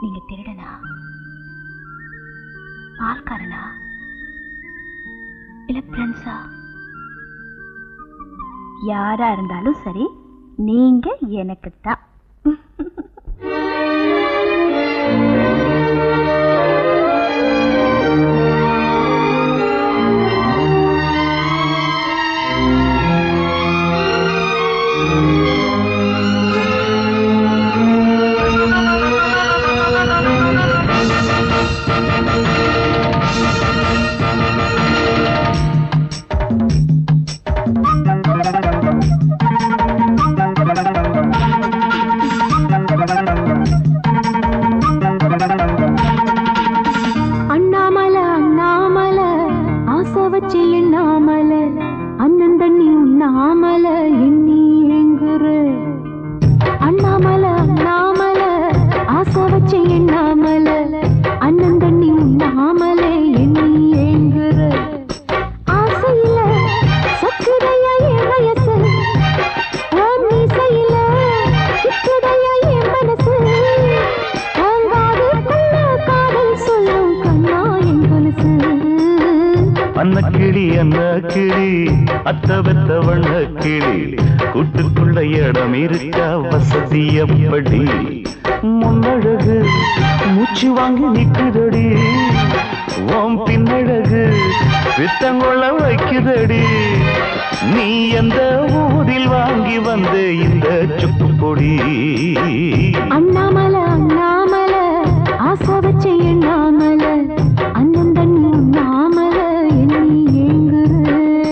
நீங்க திருடனா பால்காரனா இல்ல ஃப்ரெண்ட்ஸா யாரா இருந்தாலும் சரி நீங்க எனக்கு தான் அண்ணாமல அண்ணாமல ஆசை வச்சு எண்ணாமல அண்ணன் தண்ணி உண்ணாமல எண்ணி ஏங்குற அண்ணாமல அண்ணாமல ஆசை வச்சு எண்ணாமல அண்ணன் தண்ணி உண்ணாமல எண்ணி ஏங்குற ஆசையில சக்குதையா என் வயசு உன் மீசையில சிக்குதையா என் மனசு வாங்காதுக்குள்ள காதல் சொல்லும் கண்ணா என் கொலுசு அன்ன கிளி அன்ன கிளி அத்த வெத்த வண்ண கிளி கூட்டுக்குள்ள இடம் இருக்கா வசதி எப்படி முன்னழகு மூச்சு வாங்கி நிக்குதடி ஓம் பின்னழகு வித்தங்கொள்ள வைக்குதடி நீ எந்த ஊரில் வாங்கி வந்த இந்த சுக்கு பொடி அண்ணாமல அண்ணாமல ஆசை வச்சு எண்ணாமல அண்ணன் தண்ணி உண்ணாமல எண்ணி ஏங்குற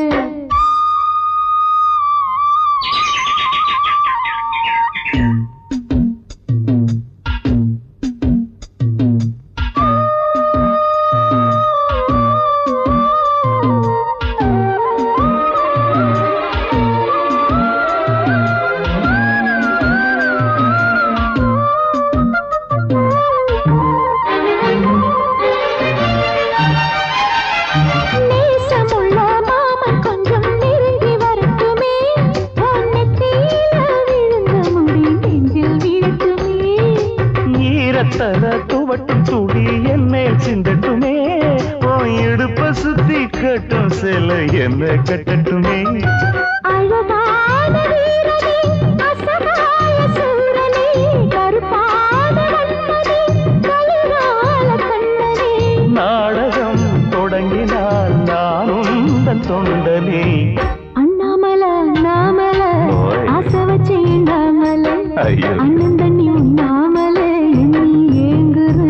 நேசமுள்ள மாமன் கொஞ்சம் நெருங்கி வரட்டுமே உன் நெத்தியில விழுந்த முடி நெஞ்சில் வீழட்டுமே ஈரத்தல துவட்டும் துடி என் மேல் சிந்தட்டுமே உன் இடுப்ப சுத்தி கட்டும் சில என்ன கட்டட்டுமே அழகான வீரனே அசகாய சூரனே கருப்பான வண்ணனே கலிகால கண்ணனே நாடகம் தொடங்கினால் நானும் தன் தொண்டனே அண்ணாமல அண்ணாமல ஓய். ஆசை வச்சு எண்ணாமல ஐயோ. அண்ணன் தண்ணி உண்ணாமல எண்ணி ஏங்குற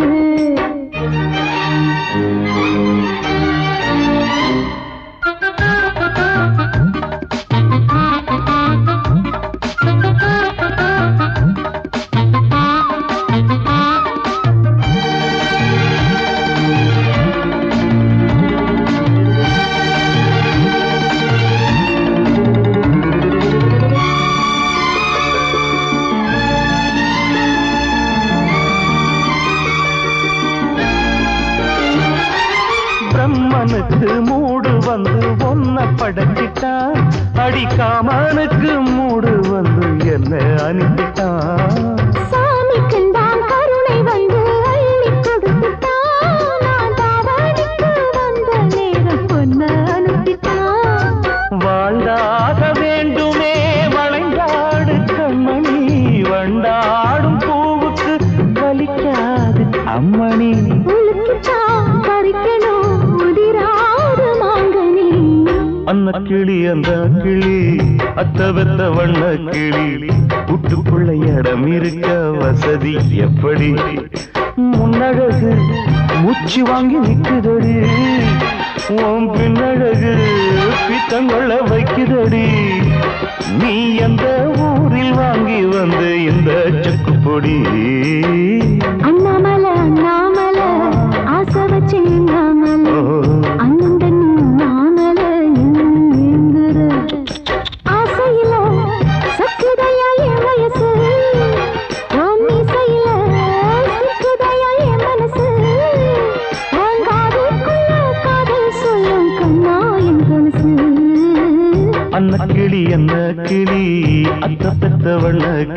பிரம்மனுக்கு மூடு வந்து ஒன்ன படைச்சிட்டான் அடிக்காமனுக்கு மூடு வந்து என்ன அனுப்பிட்டான் சாமிக்குந்தான் கருணை வந்து அள்ளிக் கொடுத்துட்டான். நான் தாவணிக்கு வந்த நேரம் பொண்ண அனுப்பிட்டான். வாழ்ந்தாக வேண்டுமே வளைந்தாடு கண்மணி வண்டாடும் பூவுக்கு வலிக்காது அம்மணி உலுக்கித்தான் பறிக்கணும் உதிராத மாங்கனி. அன்ன கிளி அந்த கிளி அத்த வெத்த வண்ண கிளி கூட்டுக்குள்ள இடம் இருக்க வசதி எப்படி முன்னழகு மூச்சு வாங்கி நிக்குதடி உன் பின்னழகு பித்தங்கொள்ள வைக்குதடி நீ எந்த ஊரில் வாங்கி வந்து இந்த சுக்கு பொடி அண்ணாமலை அண்ணாமலை ஆசை வச்சு எண்ணாமலை அண்ணன் தண்ணி நாமலை எங்குற ஆசையில சக்குதையா என் வயசு உன் மீசையில சிக்குதையா என் மனசு உன் காதுக்குள்ள காதல் சொல்லும் கண்ணா என் கொலுசு அன்ன கிளி என்ன கிளி அத்த பெத்த வண்ண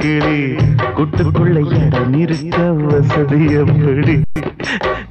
கிளி கூட்டுக்குள்ள இடம் இருக்க வசதி எப்படி